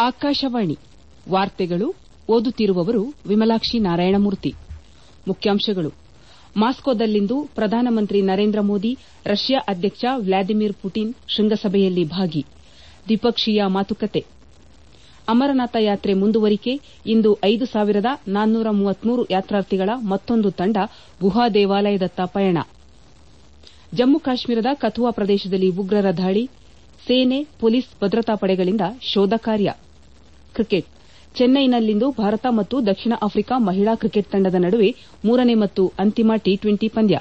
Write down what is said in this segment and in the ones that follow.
ಆಕಾಶವಾಣಿ ವಾರ್ತೆಗಳು ಓದುತ್ತಿರುವವರು ವಿಮಲಾಕ್ಷಿ ನಾರಾಯಣಮೂರ್ತಿ ಮುಖ್ಯಾಂಶಗಳು ಮಾಸ್ಕೋದಲ್ಲಿಂದು ಪ್ರಧಾನಮಂತ್ರಿ ನರೇಂದ್ರ ಮೋದಿ ರಷ್ಯಾ ಅಧ್ಯಕ್ಷ ವ್ಲಾದಿಮಿರ್ ಪುಟಿನ್ ಶೃಂಗಸಭೆಯಲ್ಲಿ ಭಾಗಿ ದ್ವಿಪಕ್ಷೀಯ ಮಾತುಕತೆ ಅಮರನಾಥ ಯಾತ್ರೆ ಮುಂದುವರಿಕೆ ಇಂದು ಐದು ಸಾವಿರದ ನಾನ್ನೂರ ಮೂವತ್ಮೂರು ಯಾತ್ರಾರ್ಥಿಗಳ ಮತ್ತೊಂದು ತಂಡ ಗುಹಾ ದೇವಾಲಯದತ್ತ ಪಯಣ ಜಮ್ಮು ಕಾಶ್ಮೀರದ ಕಥುವಾ ಪ್ರದೇಶದಲ್ಲಿ ಉಗ್ರರ ದಾಳಿ ಸೇನೆ ಪೊಲೀಸ್ ಭದ್ರತಾ ಪಡೆಗಳಿಂದ ಶೋಧ ಕಾರ್ಯ ಕ್ರಿಕೆಟ್ ಚೆನ್ನೈನಲ್ಲಿಂದು ಭಾರತ ಮತ್ತು ದಕ್ಷಿಣ ಆಫ್ರಿಕಾ ಮಹಿಳಾ ಕ್ರಿಕೆಟ್ ತಂಡದ ನಡುವೆ ಮೂರನೇ ಮತ್ತು ಅಂತಿಮ ಟಿ ಟ್ವೆಂಟಿ ಪಂದ್ಯ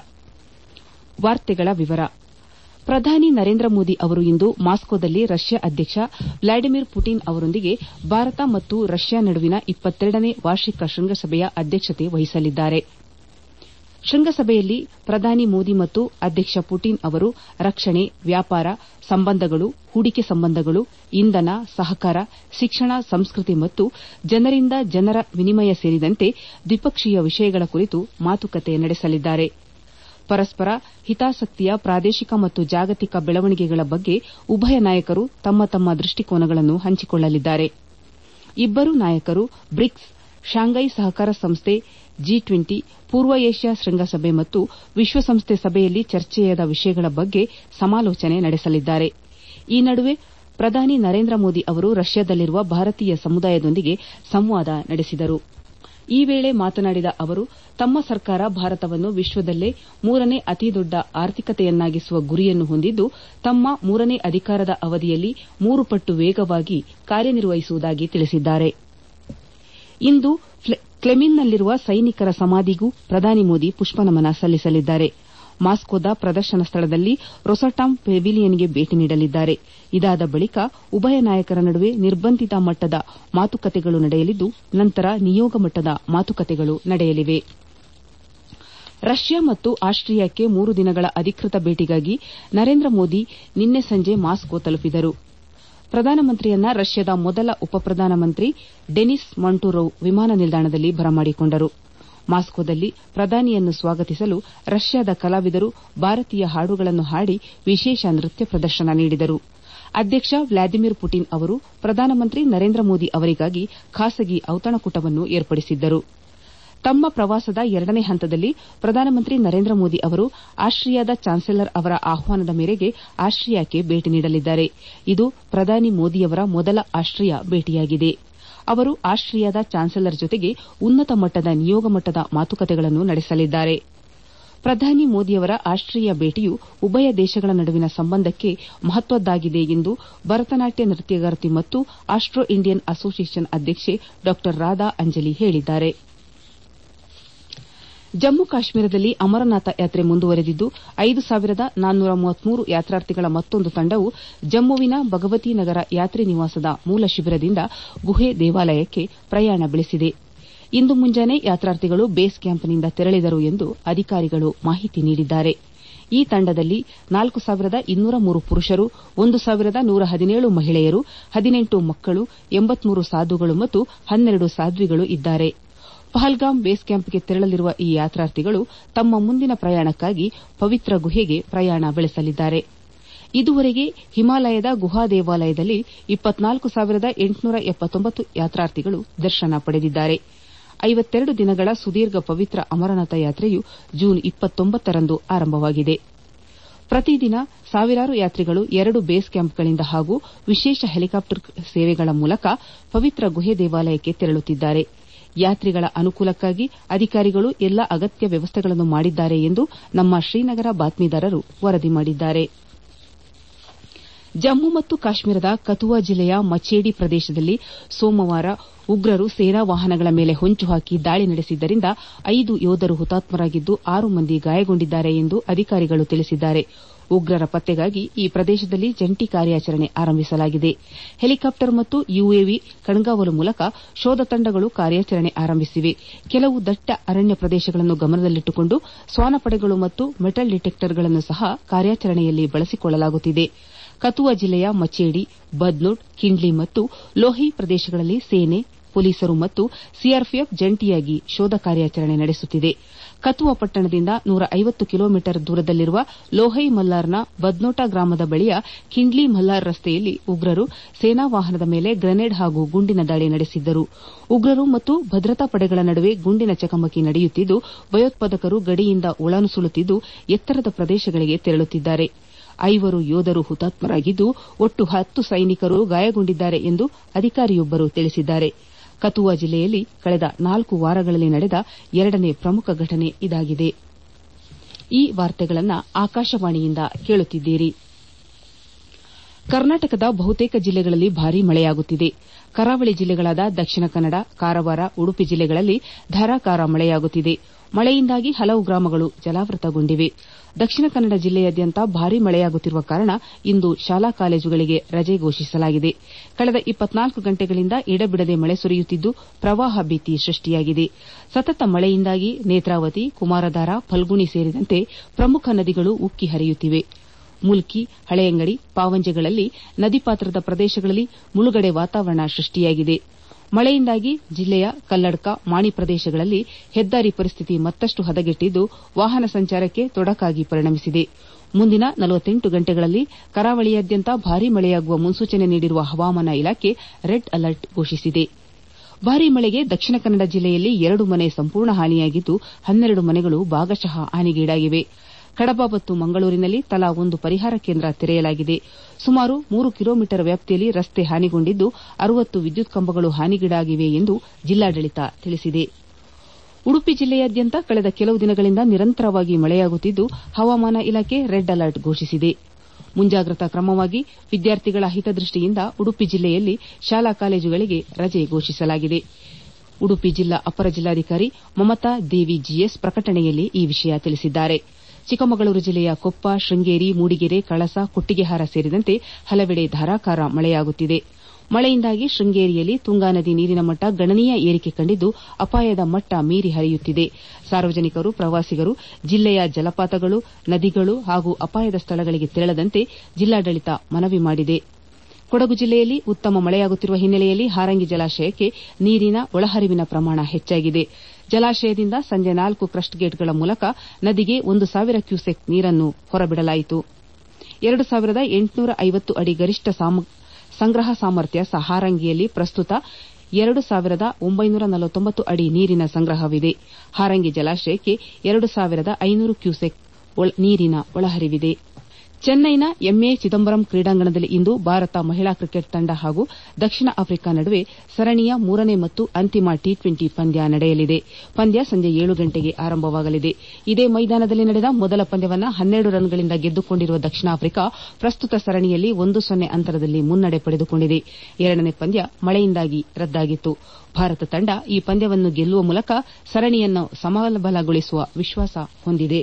ಪ್ರಧಾನಿ ನರೇಂದ್ರ ಮೋದಿ ಅವರು ಇಂದು ಮಾಸ್ಕೋದಲ್ಲಿ ರಷ್ಯಾ ಅಧ್ಯಕ್ಷ ವ್ಲಾದಿಮಿರ್ ಪುಟಿನ್ ಅವರೊಂದಿಗೆ ಭಾರತ ಮತ್ತು ರಷ್ಯಾ ನಡುವಿನ ಇಪ್ಪತ್ತೆರಡನೇ ವಾರ್ಷಿಕ ಶೃಂಗಸಭೆಯ ಅಧ್ಯಕ್ಷತೆ ವಹಿಸಲಿದ್ದಾರೆ ಶೃಂಗಸಭೆಯಲ್ಲಿ ಪ್ರಧಾನಿ ಮೋದಿ ಮತ್ತು ಅಧ್ಯಕ್ಷ ಪುಟಿನ್ ಅವರು ರಕ್ಷಣೆ ವ್ಯಾಪಾರ ಸಂಬಂಧಗಳು ಹೂಡಿಕೆ ಸಂಬಂಧಗಳು ಇಂಧನ ಸಹಕಾರ ಶಿಕ್ಷಣ ಸಂಸ್ಕೃತಿ ಮತ್ತು ಜನರಿಂದ ಜನರ ವಿನಿಮಯ ಸೇರಿದಂತೆ ದ್ವಿಪಕ್ಷೀಯ ವಿಷಯಗಳ ಕುರಿತು ಮಾತುಕತೆ ನಡೆಸಲಿದ್ದಾರೆ ಪರಸ್ಪರ ಹಿತಾಸಕ್ತಿಯ ಪ್ರಾದೇಶಿಕ ಮತ್ತು ಜಾಗತಿಕ ಬೆಳವಣಿಗೆಗಳ ಬಗ್ಗೆ ಉಭಯ ನಾಯಕರು ತಮ್ಮ ತಮ್ಮ ದೃಷ್ಟಿಕೋನಗಳನ್ನು ಹಂಚಿಕೊಳ್ಳಲಿದ್ದಾರೆ ಇಬ್ಬರೂ ನಾಯಕರು ಬ್ರಿಕ್ಸ್ ಶಾಂಘೈ ಸಹಕಾರ ಸಂಸ್ಥೆ ಜಿ ಟ್ವೆಂಟಿ ಪೂರ್ವ ಏಷ್ಯಾ ಶೃಂಗಸಭೆ ಮತ್ತು ವಿಶ್ವಸಂಸ್ಥೆ ಸಭೆಯಲ್ಲಿ ಚರ್ಚೆಯಾದ ವಿಷಯಗಳ ಬಗ್ಗೆ ಸಮಾಲೋಚನೆ ನಡೆಸಲಿದ್ದಾರೆ ಈ ನಡುವೆ ಪ್ರಧಾನಿ ನರೇಂದ್ರ ಮೋದಿ ಅವರು ರಷ್ಯಾದಲ್ಲಿರುವ ಭಾರತೀಯ ಸಮುದಾಯದೊಂದಿಗೆ ಸಂವಾದ ನಡೆಸಿದರು ಈ ವೇಳೆ ಮಾತನಾಡಿದ ಅವರು ತಮ್ಮ ಸರ್ಕಾರ ಭಾರತವನ್ನು ವಿಶ್ವದಲ್ಲೇ ಮೂರನೇ ಅತಿದೊಡ್ಡ ಆರ್ಥಿಕತೆಯನ್ನಾಗಿಸುವ ಗುರಿಯನ್ನು ಹೊಂದಿದ್ದು ತಮ್ಮ ಮೂರನೇ ಅಧಿಕಾರದ ಅವಧಿಯಲ್ಲಿ ಮೂರು ಪಟ್ಟು ವೇಗವಾಗಿ ಕಾರ್ಯನಿರ್ವಹಿಸುವುದಾಗಿ ತಿಳಿಸಿದ್ದಾರೆ ಇಂದು ಕ್ಲೆಮಿನ್ನಲ್ಲಿರುವ ಸೈನಿಕರ ಸಮಾಧಿಗೂ ಪ್ರಧಾನಿ ಮೋದಿ ಪುಷ್ಪನಮನ ಸಲ್ಲಿಸಲಿದ್ದಾರೆ ಮಾಸ್ಕೋದ ಪ್ರದರ್ಶನ ಸ್ಥಳದಲ್ಲಿ ರೊಸಟಾಮ್ ಪೆವಿಲಿಯನ್ಗೆ ಭೇಟಿ ನೀಡಲಿದ್ದಾರೆ ಇದಾದ ಬಳಿಕ ಉಭಯ ನಾಯಕರ ನಡುವೆ ನಿರ್ಬಂಧಿತ ಮಟ್ಟದ ಮಾತುಕತೆಗಳು ನಡೆಯಲಿದ್ದು ನಂತರ ನಿಯೋಗ ಮಟ್ಟದ ಮಾತುಕತೆಗಳು ನಡೆಯಲಿವೆ ರಷ್ಯಾ ಮತ್ತು ಆಸ್ಟ್ರಿಯಾಕ್ಕೆ ಮೂರು ದಿನಗಳ ಅಧಿಕೃತ ಭೇಟಿಗಾಗಿ ನರೇಂದ್ರ ಮೋದಿ ನಿನ್ನೆ ಸಂಜೆ ಮಾಸ್ಕೋ ತಲುಪಿದರು ಪ್ರಧಾನಮಂತ್ರಿಯನ್ನ ರಷ್ಯಾದ ಮೊದಲ ಉಪ ಪ್ರಧಾನಮಂತ್ರಿ ಡೆನಿಸ್ ಮಂಟುರೋವ್ ವಿಮಾನ ನಿಲ್ದಾಣದಲ್ಲಿ ಬರಮಾಡಿಕೊಂಡರು ಮಾಸ್ಕೋದಲ್ಲಿ ಪ್ರಧಾನಿಯನ್ನು ಸ್ವಾಗತಿಸಲು ರಷ್ಯಾದ ಕಲಾವಿದರು ಭಾರತೀಯ ಹಾಡುಗಳನ್ನು ಹಾಡಿ ವಿಶೇಷ ನೃತ್ಯ ಪ್ರದರ್ಶನ ನೀಡಿದರು ಅಧ್ಯಕ್ಷ ವ್ಲಾದಿಮಿರ್ ಪುಟಿನ್ ಅವರು ಪ್ರಧಾನಮಂತ್ರಿ ನರೇಂದ್ರ ಮೋದಿ ಅವರಿಗಾಗಿ ಖಾಸಗಿ ಔತಣಕೂಟವನ್ನು ಏರ್ಪಡಿಸಿದ್ದರು ತಮ್ಮ ಪ್ರವಾಸದ ಎರಡನೇ ಹಂತದಲ್ಲಿ ಪ್ರಧಾನಮಂತ್ರಿ ನರೇಂದ್ರ ಮೋದಿ ಅವರು ಆಸ್ಟ್ರಿಯಾದ ಚಾನ್ಸಲರ್ ಅವರ ಆಹ್ವಾನದ ಮೇರೆಗೆ ಆಸ್ಟ್ರಿಯಾಕ್ಕೆ ಭೇಟಿ ನೀಡಲಿದ್ದಾರೆ ಇದು ಪ್ರಧಾನಿ ಮೋದಿಯವರ ಮೊದಲ ಆಸ್ಟ್ರಿಯಾ ಭೇಟಿಯಾಗಿದೆ ಅವರು ಆಸ್ಟ್ರಿಯಾದ ಚಾನ್ಸಲರ್ ಜೊತೆಗೆ ಉನ್ನತ ಮಟ್ಟದ ನಿಯೋಗ ಮಟ್ಟದ ಮಾತುಕತೆಗಳನ್ನು ನಡೆಸಲಿದ್ದಾರೆ ಪ್ರಧಾನಿ ಮೋದಿಯವರ ಆಸ್ಟ್ರಿಯಾ ಭೇಟಿಯು ಉಭಯ ದೇಶಗಳ ನಡುವಿನ ಸಂಬಂಧಕ್ಕೆ ಮಹತ್ವದ್ದಾಗಿದೆ ಎಂದು ಭರತನಾಟ್ಯ ನೃತ್ಯಗಾರ್ತಿ ಮತ್ತು ಆಸ್ಟ್ರೋ ಇಂಡಿಯನ್ ಅಸೋಸಿಯೇಷನ್ ಅಧ್ಯಕ್ಷೆ ಡಾ ರಾಧಾ ಅಂಜಲಿ ಹೇಳಿದ್ದಾರೆ ಜಮ್ಮು ಕಾಶ್ಮೀರದಲ್ಲಿ ಅಮರನಾಥ ಯಾತ್ರೆ ಮುಂದುವರೆದಿದ್ದು ಐದು ಸಾವಿರದ ನಾನ್ನೂರ ಮೂವತ್ಮೂರು ಯಾತ್ರಾರ್ಥಿಗಳ ಮತ್ತೊಂದು ತಂಡವು ಜಮ್ಮುವಿನ ಭಗವತಿ ನಗರ ಯಾತ್ರಿ ನಿವಾಸದ ಮೂಲ ಶಿಬಿರದಿಂದ ಗುಹೆ ದೇವಾಲಯಕ್ಕೆ ಪ್ರಯಾಣ ಬೆಳೆಸಿದೆ ಇಂದು ಮುಂಜಾನೆ ಯಾತ್ರಾರ್ಥಿಗಳು ಬೇಸ್ ಕ್ಯಾಂಪ್ನಿಂದ ತೆರಳಿದರು ಎಂದು ಅಧಿಕಾರಿಗಳು ಮಾಹಿತಿ ನೀಡಿದ್ದಾರೆ ಈ ತಂಡದಲ್ಲಿ ನಾಲ್ಕು ಸಾವಿರದ ಇನ್ನೂರ ಮೂರು ಪುರುಷರು ಒಂದು ಸಾವಿರದ ನೂರ ಹದಿನೇಳು ಮಹಿಳೆಯರು ಹದಿನೆಂಟು ಮಕ್ಕಳು ಎಂಬತ್ಮೂರು ಸಾಧುಗಳು ಮತ್ತು ಹನ್ನೆರಡು ಸಾಧ್ವಿಗಳು ಇದ್ದಾರೆ ಪಹಲ್ಗಾಮ್ ಬೇಸ್ ಕ್ಯಾಂಪ್ಗೆ ತೆರಳಲಿರುವ ಈ ಯಾತ್ರಾರ್ಥಿಗಳು ತಮ್ಮ ಮುಂದಿನ ಪ್ರಯಾಣಕ್ಕಾಗಿ ಪವಿತ್ರ ಗುಹೆಗೆ ಪ್ರಯಾಣ ಬೆಳೆಸಲಿದ್ದಾರೆ ಇದುವರೆಗೆ ಹಿಮಾಲಯದ ಗುಹಾ ದೇವಾಲಯದಲ್ಲಿ ಇಪ್ಪತ್ನಾಲ್ಕು ಸಾವಿರದ ಎಂಟುನೂರ ಎಪ್ಪತ್ತೊಂಬತ್ತು ಯಾತ್ರಾರ್ಥಿಗಳು ದರ್ಶನ ಪಡೆದಿದ್ದಾರೆ ಐವತ್ತೆರಡು ದಿನಗಳ ಸುದೀರ್ಘ ಪವಿತ್ರ ಅಮರನಾಥ ಯಾತ್ರೆಯು ಜೂನ್ ಇಪ್ಪತ್ತೊಂಬತ್ತರಂದು ಆರಂಭವಾಗಿದೆ ಪ್ರತಿದಿನ ಸಾವಿರಾರು ಯಾತ್ರಿಗಳು ಎರಡು ಬೇಸ್ ಕ್ಯಾಂಪ್ಗಳಿಂದ ಹಾಗೂ ವಿಶೇಷ ಹೆಲಿಕಾಪ್ಟರ್ ಸೇವೆಗಳ ಮೂಲಕ ಪವಿತ್ರ ಗುಹೆ ದೇವಾಲಯಕ್ಕೆ ತೆರಳುತ್ತಿದ್ದಾರೆ ಯಾತ್ರಿಗಳ ಅನುಕೂಲಕ್ಕಾಗಿ ಅಧಿಕಾರಿಗಳು ಎಲ್ಲಾ ಅಗತ್ಯ ವ್ಯವಸ್ಥೆಗಳನ್ನು ಮಾಡಿದ್ದಾರೆ ಎಂದು ನಮ್ಮ ಶ್ರೀನಗರ ಬಾತ್ಮೀದಾರರು ವರದಿ ಮಾಡಿದ್ದಾರೆ ಜಮ್ಮು ಮತ್ತು ಕಾಶ್ಮೀರದ ಕಥುವಾ ಜಿಲ್ಲೆಯ ಮಚೇಡಿ ಪ್ರದೇಶದಲ್ಲಿ ಸೋಮವಾರ ಉಗ್ರರು ಸೇನಾ ವಾಹನಗಳ ಮೇಲೆ ಹೊಂಚು ಹಾಕಿ ದಾಳಿ ನಡೆಸಿದ್ದರಿಂದ ಐದು ಯೋಧರು ಹುತಾತ್ಮರಾಗಿದ್ದು ಆರು ಮಂದಿ ಗಾಯಗೊಂಡಿದ್ದಾರೆ ಎಂದು ಅಧಿಕಾರಿಗಳು ತಿಳಿಸಿದ್ದಾರೆ ಉಗ್ರರ ಪತ್ತೆಗಾಗಿ ಈ ಪ್ರದೇಶದಲ್ಲಿ ಜಂಟಿ ಕಾರ್ಯಾಚರಣೆ ಆರಂಭಿಸಲಾಗಿದೆ ಹೆಲಿಕಾಪ್ಟರ್ ಮತ್ತು ಯುಎವಿ ಕಣ್ಗಾವಲು ಮೂಲಕ ಶೋಧ ತಂಡಗಳು ಕಾರ್ಯಾಚರಣೆ ಆರಂಭಿಸಿವೆ ಕೆಲವು ದಟ್ಟ ಅರಣ್ಯ ಪ್ರದೇಶಗಳನ್ನು ಗಮನದಲ್ಲಿಟ್ಟುಕೊಂಡು ಶ್ವಾನಪಡೆಗಳು ಮತ್ತು ಮೆಟಲ್ ಡಿಟೆಕ್ಟರ್ಗಳನ್ನು ಸಹ ಕಾರ್ಯಾಚರಣೆಯಲ್ಲಿ ಬಳಸಿಕೊಳ್ಳಲಾಗುತ್ತಿದೆ ಕಥುವಾ ಜಿಲ್ಲೆಯ ಮಚೇಡಿ ಬದ್ನೋಟ್ ಕಿಂಡ್ಲಿ ಮತ್ತು ಲೋಹಿ ಪ್ರದೇಶಗಳಲ್ಲಿ ಸೇನೆ ಪೊಲೀಸರು ಮತ್ತು ಸಿಆರ್ಪಿಎಫ್ ಜಂಟಿಯಾಗಿ ಶೋಧ ಕಾರ್ಯಾಚರಣೆ ನಡೆಸುತ್ತಿದೆ ಕತುವಾ ಪಟ್ಟಣದಿಂದ ನೂರ ಐವತ್ತು ಕಿಲೋಮೀಟರ್ ದೂರದಲ್ಲಿರುವ ಲೋಹೈ ಮಲ್ಲಾರ್ನ ಬದ್ನೋಟಾ ಗ್ರಾಮದ ಬಳಿಯ ಖಿಂಡ್ಲಿ ಮಲ್ಲಾರ್ ರಸ್ತೆಯಲ್ಲಿ ಉಗ್ರರು ಸೇನಾ ವಾಹನದ ಮೇಲೆ ಗ್ರೆನೇಡ್ ಹಾಗೂ ಗುಂಡಿನ ದಾಳಿ ನಡೆಸಿದ್ದರು ಉಗ್ರರು ಮತ್ತು ಭದ್ರತಾ ಪಡೆಗಳ ನಡುವೆ ಗುಂಡಿನ ಚಕಮಕಿ ನಡೆಯುತ್ತಿದ್ದು ಭಯೋತ್ಪಾದಕರು ಗಡಿಯಿಂದ ಒಳನುಸುಳುತ್ತಿದ್ದು ಎತ್ತರದ ಪ್ರದೇಶಗಳಿಗೆ ತೆರಳುತ್ತಿದ್ದಾರೆ ಐವರು ಯೋಧರು ಹುತಾತ್ಮರಾಗಿದ್ದು ಒಟ್ಟು ಹತ್ತು ಸೈನಿಕರು ಗಾಯಗೊಂಡಿದ್ದಾರೆ ಎಂದು ಅಧಿಕಾರಿಯೊಬ್ಬರು ತಿಳಿಸಿದ್ದಾರೆ ಕತುವಾ ಜಿಲ್ಲೆಯಲ್ಲಿ ಕಳೆದ ನಾಲ್ಕು ವಾರಗಳಲ್ಲಿ ನಡೆದ ಎರಡನೇ ಪ್ರಮುಖ ಘಟನೆ ಇದಾಗಿದೆ ಈ ವಾರ್ತೆಗಳನ್ನು ಆಕಾಶವಾಣಿಯಿಂದ ಕೇಳುತ್ತಿದ್ದೀರಿ ಕರ್ನಾಟಕದ ಬಹುತೇಕ ಜಿಲ್ಲೆಗಳಲ್ಲಿ ಭಾರೀ ಮಳೆಯಾಗುತ್ತಿದೆ ಕರಾವಳಿ ಜಿಲ್ಲೆಗಳಾದ ದಕ್ಷಿಣ ಕನ್ನಡ ಕಾರವಾರ ಉಡುಪಿ ಜಿಲ್ಲೆಗಳಲ್ಲಿ ಧಾರಾಕಾರ ಮಳೆಯಾಗುತ್ತಿದೆ ಮಳೆಯಿಂದಾಗಿ ಹಲವು ಗ್ರಾಮಗಳು ಜಲಾವೃತಗೊಂಡಿವೆ ದಕ್ಷಿಣ ಕನ್ನಡ ಜಿಲ್ಲೆಯಾದ್ಯಂತ ಭಾರೀ ಮಳೆಯಾಗುತ್ತಿರುವ ಕಾರಣ ಇಂದು ಶಾಲಾ ಕಾಲೇಜುಗಳಿಗೆ ರಜೆ ಘೋಷಿಸಲಾಗಿದೆ ಕಳೆದ ಗಂಟೆಗಳಿಂದ ಎಡಬಿಡದೆ ಮಳೆ ಸುರಿಯುತ್ತಿದ್ದು ಪ್ರವಾಹ ಭೀತಿ ಸೃಷ್ಟಿಯಾಗಿದೆ ಸತತ ಮಳೆಯಿಂದಾಗಿ ನೇತ್ರಾವತಿ ಕುಮಾರಧಾರ ಫಲ್ಗುಣಿ ಸೇರಿದಂತೆ ಪ್ರಮುಖ ನದಿಗಳು ಉಕ್ಕಿ ಹರಿಯುತ್ತಿವೆ ಮುಲ್ಕಿ ಹಳೆಯಂಗಡಿ ಪಾವಂಜೆಗಳಲ್ಲಿ ನದಿ ಪಾತ್ರದ ಪ್ರದೇಶಗಳಲ್ಲಿ ಮುಳುಗಡೆ ವಾತಾವರಣ ಸೃಷ್ಟಿಯಾಗಿದೆ ಮಳೆಯಿಂದಾಗಿ ಜಿಲ್ಲೆಯ ಕಲ್ಲಡ್ಕ ಮಾಣಿ ಪ್ರದೇಶಗಳಲ್ಲಿ ಹೆದ್ದಾರಿ ಪರಿಸ್ಥಿತಿ ಮತ್ತಷ್ಟು ಹದಗೆಟ್ಟಿದ್ದು ವಾಹನ ಸಂಚಾರಕ್ಕೆ ತೊಡಕಾಗಿ ಪರಿಣಮಿಸಿದೆ ಮುಂದಿನ ಗಂಟೆಗಳಲ್ಲಿ ಕರಾವಳಿಯಾದ್ಯಂತ ಭಾರೀ ಮಳೆಯಾಗುವ ಮುನ್ಸೂಚನೆ ನೀಡಿರುವ ಹವಾಮಾನ ಇಲಾಖೆ ರೆಡ್ ಅಲರ್ಟ್ ಘೋಷಿಸಿದೆ ಭಾರೀ ಮಳೆಗೆ ದಕ್ಷಿಣ ಕನ್ನಡ ಜಿಲ್ಲೆಯಲ್ಲಿ ಎರಡು ಮನೆ ಸಂಪೂರ್ಣ ಹಾನಿಯಾಗಿದ್ದು ಹನ್ನೆರಡು ಮನೆಗಳು ಭಾಗಶಃ ಹಾನಿಗೀಡಾಗಿವೆ ಕಡಬ ಮತ್ತು ಮಂಗಳೂರಿನಲ್ಲಿ ತಲಾ ಒಂದು ಪರಿಹಾರ ಕೇಂದ್ರ ತೆರೆಯಲಾಗಿದೆ ಸುಮಾರು ಮೂರು ಕಿಲೋಮೀಟರ್ ವ್ಯಾಪ್ತಿಯಲ್ಲಿ ರಸ್ತೆ ಹಾನಿಗೊಂಡಿದ್ದು ಅರವತ್ತು ವಿದ್ಯುತ್ ಕಂಬಗಳು ಹಾನಿಗೀಡಾಗಿವೆ ಎಂದು ಜಿಲ್ಲಾಡಳಿತ ತಿಳಿಸಿದೆ ಉಡುಪಿ ಜಿಲ್ಲೆಯಾದ್ಯಂತ ಕಳೆದ ಕೆಲವು ದಿನಗಳಿಂದ ನಿರಂತರವಾಗಿ ಮಳೆಯಾಗುತ್ತಿದ್ದು ಹವಾಮಾನ ಇಲಾಖೆ ರೆಡ್ ಅಲರ್ಟ್ ಘೋಷಿಸಿದೆ ಮುಂಜಾಗ್ರತಾ ಕ್ರಮವಾಗಿ ವಿದ್ಯಾರ್ಥಿಗಳ ಹಿತದೃಷ್ಟಿಯಿಂದ ಉಡುಪಿ ಜಿಲ್ಲೆಯಲ್ಲಿ ಶಾಲಾ ಕಾಲೇಜುಗಳಿಗೆ ರಜೆ ಘೋಷಿಸಲಾಗಿದೆ ಉಡುಪಿ ಜಿಲ್ಲಾ ಅಪರ ಜಿಲ್ಲಾಧಿಕಾರಿ ಮಮತಾ ದೇವಿ ಜಿಎಸ್ ಪ್ರಕಟಣೆಯಲ್ಲಿ ಈ ವಿಷಯ ತಿಳಿಸಿದ್ದಾರೆ ಚಿಕ್ಕಮಗಳೂರು ಜಿಲ್ಲೆಯ ಕೊಪ್ಪ ಶೃಂಗೇರಿ ಮೂಡಿಗೆರೆ ಕಳಸ ಕೊಟ್ಟಿಗೆಹಾರ ಸೇರಿದಂತೆ ಹಲವೆಡೆ ಧಾರಾಕಾರ ಮಳೆಯಾಗುತ್ತಿದೆ ಮಳೆಯಿಂದಾಗಿ ಶೃಂಗೇರಿಯಲ್ಲಿ ತುಂಗಾ ನದಿ ನೀರಿನ ಮಟ್ಟ ಗಣನೀಯ ಏರಿಕೆ ಕಂಡಿದ್ದು ಅಪಾಯದ ಮಟ್ಟ ಮೀರಿ ಹರಿಯುತ್ತಿದೆ ಸಾರ್ವಜನಿಕರು ಪ್ರವಾಸಿಗರು ಜಿಲ್ಲೆಯ ಜಲಪಾತಗಳು ನದಿಗಳು ಹಾಗೂ ಅಪಾಯದ ಸ್ಥಳಗಳಿಗೆ ತೆರಳದಂತೆ ಜಿಲ್ಲಾಡಳಿತ ಮನವಿ ಮಾಡಿದೆ ಕೊಡಗು ಜಿಲ್ಲೆಯಲ್ಲಿ ಉತ್ತಮ ಮಳೆಯಾಗುತ್ತಿರುವ ಹಿನ್ನೆಲೆಯಲ್ಲಿ ಹಾರಂಗಿ ಜಲಾಶಯಕ್ಕೆ ನೀರಿನ ಒಳಹರಿವಿನ ಪ್ರಮಾಣ ಹೆಚ್ಚಾಗಿದೆ ಜಲಾಶಯದಿಂದ ಸಂಜೆ ನಾಲ್ಕು ಕ್ರಸ್ಟ್ ಗೇಟ್ಗಳ ಮೂಲಕ ನದಿಗೆ ಒಂದು ಸಾವಿರ ಕ್ಯೂಸೆಕ್ ನೀರನ್ನು ಹೊರಬಿಡಲಾಯಿತು ಎರಡು ಸಾವಿರದ ಎಂಟುನೂರ ಐವತ್ತು ಅಡಿ ಗರಿಷ್ಠ ಸಂಗ್ರಹ ಸಾಮರ್ಥ್ಯ ಹಾರಂಗಿಯಲ್ಲಿ ಪ್ರಸ್ತುತ ಎರಡು ಸಾವಿರದ ಒಂಬೈನೂರ ನಲವತ್ತೊಂಬತ್ತು ಅಡಿ ನೀರಿನ ಸಂಗ್ರಹವಿದೆ ಹಾರಂಗಿ ಜಲಾಶಯಕ್ಕೆ ಎರಡು ಸಾವಿರದ ಐನೂರು ಕ್ಯೂಸೆಕ್ ನೀರಿನ ಒಳಹರಿವಿದೆ ಚೆನ್ನೈನ ಎಂಎ ಚಿದಂಬರಂ ಕ್ರೀಡಾಂಗಣದಲ್ಲಿ ಇಂದು ಭಾರತ ಮಹಿಳಾ ಕ್ರಿಕೆಟ್ ತಂಡ ಹಾಗೂ ದಕ್ಷಿಣ ಆಫ್ರಿಕಾ ನಡುವೆ ಸರಣಿಯ ಮೂರನೇ ಮತ್ತು ಅಂತಿಮ ಟಿ ಟ್ವೆಂಟಿ ಪಂದ್ಯ ನಡೆಯಲಿದೆ ಪಂದ್ಯ ಸಂಜೆ ಏಳು ಗಂಟೆಗೆ ಆರಂಭವಾಗಲಿದೆ ಇದೇ ಮೈದಾನದಲ್ಲಿ ನಡೆದ ಮೊದಲ ಪಂದ್ಯವನ್ನು ಹನ್ನೆರಡು ರನ್ಗಳಿಂದ ಗೆದ್ದುಕೊಂಡಿರುವ ದಕ್ಷಿಣ ಆಫ್ರಿಕಾ ಪ್ರಸ್ತುತ ಸರಣಿಯಲ್ಲಿ ಒಂದು ಸೊನ್ನೆ ಅಂತರದಲ್ಲಿ ಮುನ್ನಡೆ ಪಡೆದುಕೊಂಡಿದೆ ಎರಡನೇ ಪಂದ್ಯ ಮಳೆಯಿಂದಾಗಿ ರದ್ದಾಗಿತ್ತು ಭಾರತ ತಂಡ ಈ ಪಂದ್ಯವನ್ನು ಗೆಲ್ಲುವ ಮೂಲಕ ಸರಣಿಯನ್ನು ಸಮಬಲಗೊಳಿಸುವ ವಿಶ್ವಾಸ ಹೊಂದಿದೆ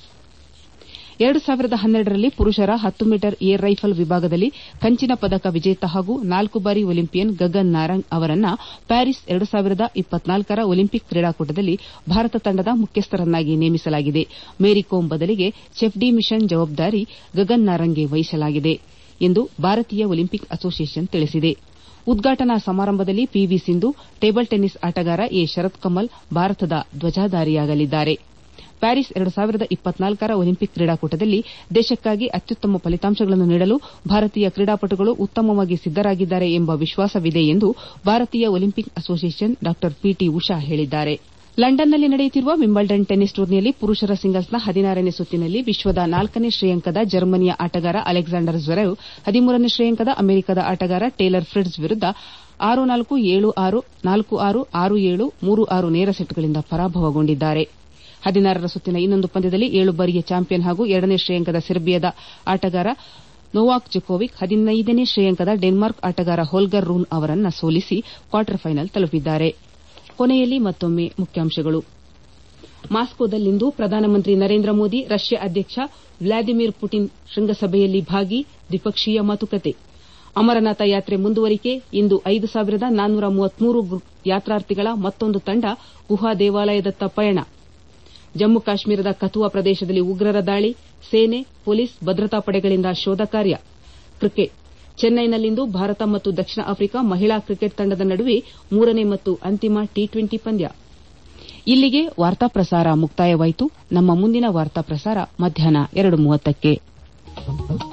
ಎರಡು ಸಾವಿರದ ಹನ್ನೆರಡರಲ್ಲಿ ಪುರುಷರ ಹತ್ತು ಮೀಟರ್ ಏರ್ ರೈಫಲ್ ವಿಭಾಗದಲ್ಲಿ ಕಂಚಿನ ಪದಕ ವಿಜೇತ ಹಾಗೂ ನಾಲ್ಕು ಬಾರಿ ಒಲಿಂಪಿಯನ್ ಗಗನ್ ನಾರಂಗ್ ಅವರನ್ನು ಪ್ಯಾರಿಸ್ ಎರಡು ಸಾವಿರದ ಇಪ್ಪತ್ನಾಲ್ಕರ ಒಲಿಂಪಿಕ್ ಕ್ರೀಡಾಕೂಟದಲ್ಲಿ ಭಾರತ ತಂಡದ ಮುಖ್ಯಸ್ಥರನ್ನಾಗಿ ನೇಮಿಸಲಾಗಿದೆ ಮೇರಿ ಕೋಮ್ ಬದಲಿಗೆ ಚೆಫ್ ಡಿ ಮಿಷನ್ ಜವಾಬ್ದಾರಿ ಗಗನ್ ನಾರಂಗ್ಗೆ ವಹಿಸಲಾಗಿದೆ ಎಂದು ಭಾರತೀಯ ಒಲಿಂಪಿಕ್ ಅಸೋಸಿಯೇಷನ್ ತಿಳಿಸಿದೆ ಉದ್ಘಾಟನಾ ಸಮಾರಂಭದಲ್ಲಿ ಪಿವಿ ಸಿಂಧು ಟೇಬಲ್ ಟೆನ್ನಿಸ್ ಆಟಗಾರ ಎ ಶರತ್ ಕಮಲ್ ಭಾರತದ ಧ್ವಜಾಧಾರಿಯಾಗಲಿದ್ದಾರೆ ಪ್ಯಾರಿಸ್ ಎರಡು ಸಾವಿರದ ಇಪ್ಪತ್ನಾಲ್ಕರ ಒಲಿಂಪಿಕ್ ಕ್ರೀಡಾಕೂಟದಲ್ಲಿ ದೇಶಕ್ಕಾಗಿ ಅತ್ಯುತ್ತಮ ಫಲಿತಾಂಶಗಳನ್ನು ನೀಡಲು ಭಾರತೀಯ ಕ್ರೀಡಾಪಟುಗಳು ಉತ್ತಮವಾಗಿ ಸಿದ್ದರಾಗಿದ್ದಾರೆ ಎಂಬ ವಿಶ್ವಾಸವಿದೆ ಎಂದು ಭಾರತೀಯ ಒಲಿಂಪಿಕ್ ಅಸೋಸಿಯೇಷನ್ ಡಾ ಪಿಟಿ ಉಷಾ ಹೇಳಿದ್ದಾರೆ ಲಂಡನ್ನಲ್ಲಿ ನಡೆಯುತ್ತಿರುವ ವಿಂಬಲ್ಡನ್ ಟೆನ್ನಿಸ್ ಟೂರ್ನಿಯಲ್ಲಿ ಪುರುಷರ ಸಿಂಗಲ್ಸ್ನ ಹದಿನಾರನೇ ಸುತ್ತಿನಲ್ಲಿ ವಿಶ್ವದ ನಾಲ್ಕನೇ ಶ್ರೇಯಾಂಕದ ಜರ್ಮನಿಯ ಆಟಗಾರ ಅಲೆಕ್ಸಾಂಡರ್ ಜ್ವೆರೆವ್ ಹದಿಮೂರನೇ ಶ್ರೇಯಾಂಕದ ಅಮೆರಿಕದ ಆಟಗಾರ ಟೇಲರ್ ಫ್ರಿಟ್ಸ್ ವಿರುದ್ದ ಆರು ನಾಲ್ಕು ಏಳು ಆರು ನಾಲ್ಕು ಆರು ಆರು ಏಳು ಮೂರು ಆರು ನೇರ ಸೆಟ್ಗಳಿಂದ ಪರಾಭವಗೊಂಡಿದ್ದಾರೆ ಹದಿನಾರರ ಸುತ್ತಿನ ಇನ್ನೊಂದು ಪಂದ್ಯದಲ್ಲಿ ಏಳು ಬಾರಿಯ ಚಾಂಪಿಯನ್ ಹಾಗೂ ಎರಡನೇ ಶ್ರೇಯಾಂಕದ ಸೆರ್ಬಿಯಾದ ಆಟಗಾರ ನೊವಾಕ್ ಜೊಕೋವಿಕ್ ಹದಿನೈದನೇ ಶ್ರೇಯಾಂಕದ ಡೆನ್ಮಾರ್ಕ್ ಆಟಗಾರ ಹೋಲ್ಗರ್ ರೂನ್ ಅವರನ್ನು ಸೋಲಿಸಿ ಕ್ವಾರ್ಟರ್ ಫೈನಲ್ ತಲುಪಿದ್ದಾರೆ ಕೊನೆಯಲ್ಲಿ ಮತ್ತೊಮ್ಮೆ ಮುಖ್ಯಾಂಶಗಳು ಮಾಸ್ಕೋದಲ್ಲಿಂದು ಪ್ರಧಾನಮಂತ್ರಿ ನರೇಂದ್ರ ಮೋದಿ ರಷ್ಯಾ ಅಧ್ಯಕ್ಷ ವ್ಲಾದಿಮಿರ್ ಪುಟಿನ್ ಶೃಂಗಸಭೆಯಲ್ಲಿ ಭಾಗಿ ದ್ವಿಪಕ್ಷೀಯ ಮಾತುಕತೆ ಅಮರನಾಥ ಯಾತ್ರೆ ಮುಂದುವರಿಕೆ ಇಂದು ಐದು ಸಾವಿರದ ನಾನ್ನೂರ ಮೂವತ್ಮೂರು ಯಾತ್ರಾರ್ಥಿಗಳ ಮತ್ತೊಂದು ತಂಡ ಗುಹಾ ದೇವಾಲಯದತ್ತ ಪಯಣ ಜಮ್ಮು ಕಾಶ್ಮೀರದ ಕಥುವಾ ಪ್ರದೇಶದಲ್ಲಿ ಉಗ್ರರ ದಾಳಿ ಸೇನೆ ಪೊಲೀಸ್ ಭದ್ರತಾ ಪಡೆಗಳಿಂದ ಶೋಧ ಕಾರ್ಯ ಕ್ರಿಕೆಟ್ ಚೆನ್ನೈನಲ್ಲಿಂದು ಭಾರತ ಮತ್ತು ದಕ್ಷಿಣ ಆಫ್ರಿಕಾ ಮಹಿಳಾ ಕ್ರಿಕೆಟ್ ತಂಡದ ನಡುವೆ ಮೂರನೇ ಮತ್ತು ಅಂತಿಮ ಟಿ ಟ್ವೆಂಟಿ ಪಂದ್ಯ ಇಲ್ಲಿಗೆ ವಾರ್ತಾ ಪ್ರಸಾರ ಮುಕ್ತಾಯವಾಯಿತು ನಮ್ಮ ಮುಂದಿನ ವಾರ್ತಾ ಪ್ರಸಾರ ಮಧ್ಯಾಹ್ನ ಎರಡು ಮೂವತ್ತಕ್ಕೆ